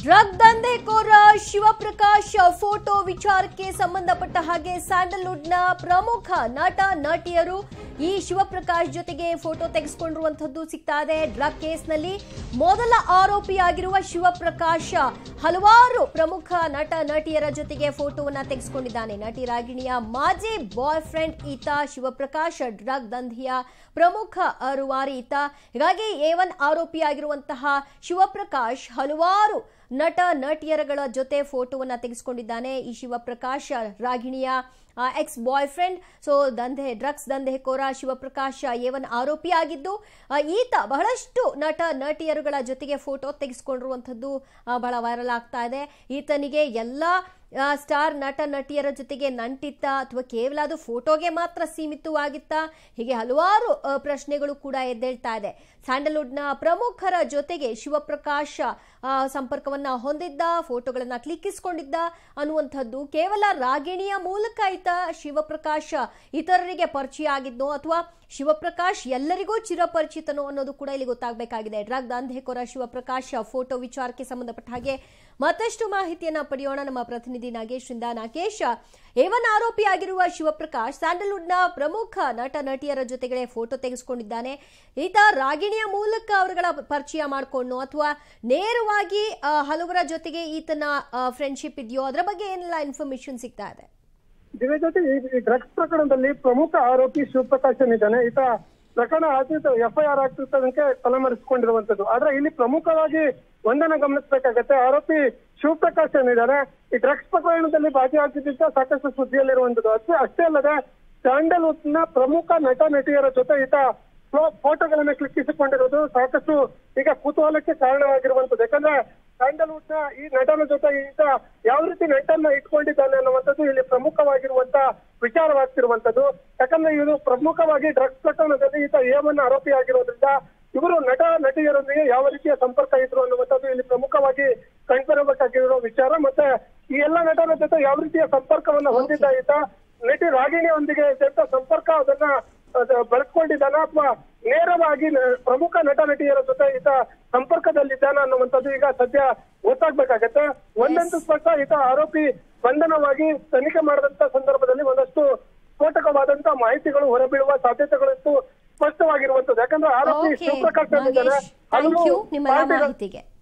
drug ದಂಧೆಕೋರ Shivaprakash photo ವಿಚಾರಕ್ಕೆ ಸಂಬಂಧಪಟ್ಟ ಹಾಗೆ ಸ್ಯಾಂಡಲ್ವುಡ್ನ ಪ್ರಮುಖ ನಟ ನಟಿಯರು ಈ ಶಿವಪ್ರಕಾಶ್ ಜೊತೆಗೆ ಫೋಟೋ ತೆಗೆಸ್ಕೊಂಡಿರುವಂತದ್ದು ಸಿಗ್ತಾ ಇದೆ ಡ್ರಗ್ ಕೇಸ್ನಲ್ಲಿ ಮೊದಲ ಆರೋಪಿಯಾಗಿರುವ ಶಿವಪ್ರಕಾಶ್ ಹಲವಾರು ಪ್ರಮುಖ ನಟ ನಟಿಯರ ಜೊತೆಗೆ ಫೋಟೋವನ್ನ ತೆಗೆಸ್ಕೊಂಡಿದ್ದಾನೆ ನಟಿ ರಾಗಿಣಿಯ ಮಾಜಿ ಬಾಯ್ ಫ್ರೆಂಡ್ ಈತ ಶಿವಪ್ರಕಾಶ್ ಡ್ರಗ್ ದಂಧೆಯ ಪ್ರಮುಖ ರೂವಾರಿ ಈತ ಹೀಗಾಗಿ ಎ ಒನ್ ಆರೋಪಿಯಾಗಿರುವಂತಹ ಶಿವಪ್ರಕಾಶ್ ಹಲವಾರು ನಟ ನಟಿಯರಗಳ ಜೊತೆ ಫೋಟೋವನ್ನ ತೆಗೆಸ್ಕೊಂಡಿದ್ದಾನೆ ಈ ಶಿವಪ್ರಕಾಶ್ ರಾಗಿಣಿಯ ಎಕ್ಸ್ ಬಾಯ್ ಫ್ರೆಂಡ್ ಸೊ ದಂಧೆ ಡ್ರಗ್ಸ್ ದಂಧೆಕೋರ ಶಿವಪ್ರಕಾಶ್ ಎ ಒನ್ ಆರೋಪಿಯಾಗಿದ್ದು ಆ, ಈತ ಬಹಳಷ್ಟು ನಟ ನಟಿಯರುಗಳ ಜೊತೆಗೆ ಫೋಟೋ ತೆಗೆಸ್ಕೊಂಡಿರುವಂಥದ್ದು ಆ, ಬಹಳ ವೈರಲ್ ಆಗ್ತಾ ಇದೆ ಈತನಿಗೆ ಎಲ್ಲ ಆ, ಸ್ಟಾರ್ ನಟ ನಟಿಯರ ಜೊತೆಗೆ ನಂಟಿತ್ತ ಅಥವಾ ಕೇವಲ ಅದು ಫೋಟೋಗೆ ಮಾತ್ರ ಸೀಮಿತವಾಗಿತ್ತ ಹೀಗೆ ಹಲವಾರು ಆ, ಪ್ರಶ್ನೆಗಳು ಕೂಡ ಎದ್ದೇಳ್ತಾ ಇದೆ ಸ್ಯಾಂಡಲ್ವುಡ್ನ ಪ್ರಮುಖರ ಜೊತೆಗೆ ಶಿವಪ್ರಕಾಶ್ ಆ, ಸಂಪರ್ಕವನ್ನ ಹೊಂದಿದ್ದ ಫೋಟೋಗಳನ್ನ ಕ್ಲಿಕ್ಕಿಸಿಕೊಂಡಿದ್ದ ಅನ್ನುವಂಥದ್ದು ಕೇವಲ ರಾಗಿಣಿಯ ಮೂಲಕ ಈತ ಶಿವಪ್ರಕಾಶ್ ಇತರರಿಗೆ ಪರಿಚಯ ಆಗಿದ್ನೋ ಅಥವಾ ಶಿವಪ್ರಕಾಶ್ ಎಲ್ಲರಿಗೂ ಚಿರಪರಿಚಿತನೋ ಅನ್ನೋದು ಕೂಡ ಇಲ್ಲಿ ಗೊತ್ತಾಗಬೇಕಾಗಿದೆ ಡ್ರಗ್ ದಂಧೆಕೋರ ಶಿವಪ್ರಕಾಶ್ ಫೋಟೋ ವಿಚಾರಕ್ಕೆ ಸಂಬಂಧಪಟ್ಟ ಹಾಗೆ ಮತ್ತಷ್ಟು ಮಾಹಿತಿಯನ್ನ ಪಡೆಯೋಣ ನಮ್ಮ ಪ್ರತಿನಿಧಿ ನಾಗೇಶ್ರಿಂದ ನಾಗೇಶ್ ಏವನ್ ಆರೋಪಿಯಾಗಿರುವ ಶಿವಪ್ರಕಾಶ್ ಸ್ಯಾಂಡಲ್ವುಡ್ನ ಪ್ರಮುಖ ನಟ ನಟಿಯರ ಜೊತೆಗೆ ಫೋಟೋ ತೆಗೆಸ್ಕೊಂಡಿದ್ದಾನೆ ಈತ ರಾಗಿಣಿಯ ಮೂಲಕ ಅವರುಗಳ ಪರಿಚಯ ಮಾಡಿಕೊಂಡು ಅಥವಾ ನೇರವಾಗಿ ಆ, ಹಲವರ ಜೊತೆಗೆ ಈತನ ಫ್ರೆಂಡ್ಶಿಪ್ ಇದೆಯೋ ಅದರ ಬಗ್ಗೆ ಏನೆಲ್ಲ ಇನ್ಫಾರ್ಮೇಶನ್ ಸಿಗ್ತಾ ಇದೆ ಇದ್ರ ಜೊತೆ ಈ ಡ್ರಗ್ಸ್ ಪ್ರಕರಣದಲ್ಲಿ ಪ್ರಮುಖ ಆರೋಪಿ ಶಿವಪ್ರಕಾಶ್ ಏನಿದ್ದಾನೆ ಈತ ಪ್ರಕರಣ ಆದ್ಯತೆ ಎಫ್ಐಆರ್ ಆಗ್ತಿರ್ತದಕ್ಕೆ ತಲೆಮರೆಸಿಕೊಂಡಿರುವಂತದ್ದು ಆದ್ರೆ ಇಲ್ಲಿ ಪ್ರಮುಖವಾಗಿ ಒಂದನ್ನ ಗಮನಿಸಬೇಕಾಗತ್ತೆ ಆರೋಪಿ ಶಿವಪ್ರಕಾಶ್ ಏನಿದ್ದಾರೆ ಈ ಡ್ರಗ್ಸ್ ಪ್ರಕರಣದಲ್ಲಿ ಭಾಗಿಯಾಗಿದ್ದ ಸಾಕಷ್ಟು ಸುದ್ದಿಯಲ್ಲಿರುವಂತದ್ದು ಅಷ್ಟೇ ಅಷ್ಟೇ ಅಲ್ಲದೆ ಸ್ಯಾಂಡಲ್ವುಡ್ ನ ಪ್ರಮುಖ ನಟ ನಟಿಯರ ಜೊತೆ ಈತ ಫೋ- ಫೋಟೋಗಳನ್ನ ಕ್ಲಿಕ್ಕಿಸಿಕೊಂಡಿರೋದು ಸಾಕಷ್ಟು ಈಗ ಕುತೂಹಲಕ್ಕೆ ಕಾರಣವಾಗಿರುವಂತದ್ದು ಯಾಕಂದ್ರೆ ಸ್ಯಾಂಡಲ್ವುಡ್ ನ ಈ ನಟನ ಜೊತೆ ಈತ ಯಾವ ರೀತಿ ನಟನ್ನ ಇಟ್ಕೊಂಡಿದ್ದಾನೆ ಅನ್ನುವಂಥದ್ದು ಇಲ್ಲಿ ಪ್ರಮುಖವಾಗಿರುವಂತ ವಿಚಾರವಾಗ್ತಿರುವಂತದ್ದು ಯಾಕಂದ್ರೆ ಇದು ಪ್ರಮುಖವಾಗಿ ಡ್ರಗ್ಸ್ ಪ್ರಕರಣದಲ್ಲಿ ಈತ ಏಮನ್ನ ಆರೋಪಿ ಆಗಿರೋದ್ರಿಂದ ಇವರು ನಟ ನಟಿಯರೊಂದಿಗೆ ಯಾವ ರೀತಿಯ ಸಂಪರ್ಕ ಇದ್ರು ಅನ್ನುವಂಥದ್ದು ಇಲ್ಲಿ ಪ್ರಮುಖವಾಗಿ ಕಂಡುಬರಬೇಕಾಗಿರೋ ವಿಚಾರ ಮತ್ತೆ ಈ ಎಲ್ಲ ನಟನ ಜೊತೆ ಯಾವ ರೀತಿಯ ಸಂಪರ್ಕವನ್ನ ಹೊಂದಿದ್ದ ಈತ ನಟಿ ರಾಗಿಣಿಯೊಂದಿಗೆ ಇದ್ದಂತ ಸಂಪರ್ಕ ಅದನ್ನ ಅದ ಬಳಸ್ಕೊಂಡಿದ್ದಾನ ಅಥವಾ ನೇರವಾಗಿ ನ- ಪ್ರಮುಖ ನಟ ನಟಿಯರ ಜೊತೆ ಈತ ಸಂಪರ್ಕದಲ್ಲಿದ್ದಾನ ಅನ್ನುವಂಥದ್ದು ಈಗ ಸದ್ಯ ಗೊತ್ತಾಗ್ಬೇಕಾಗತ್ತೆ ಒಂದಂತೂ ಸ್ಪಷ್ಟ ಈತ ಆರೋಪಿ ಬಂಧನವಾಗಿ ತನಿಖೆ ಮಾಡಿದಂತ ಸಂದರ್ಭದಲ್ಲಿ ಒಂದಷ್ಟು ಸ್ಫೋಟಕವಾದಂತ ಮಾಹಿತಿಗಳು ಹೊರಬೀಳುವ ಸಾಧ್ಯತೆಗಳಂತೂ ಸ್ಪಷ್ಟವಾಗಿರುವಂತದ್ದು ಯಾಕಂದ್ರೆ ಆರೋಪಿ ಓಕೆ ಶಿವಪ್ರಕಾಶ್ ಏನಿದ್ದಾನೆ ನಾಗೇಶ್ ಥ್ಯಾಂಕ್ ಹಲವು ಯು ನಿಮ್ಮೆಲ್ಲ ಪಾರ್ಟಿಗಳ- ಮಾಹಿತಿಗೆ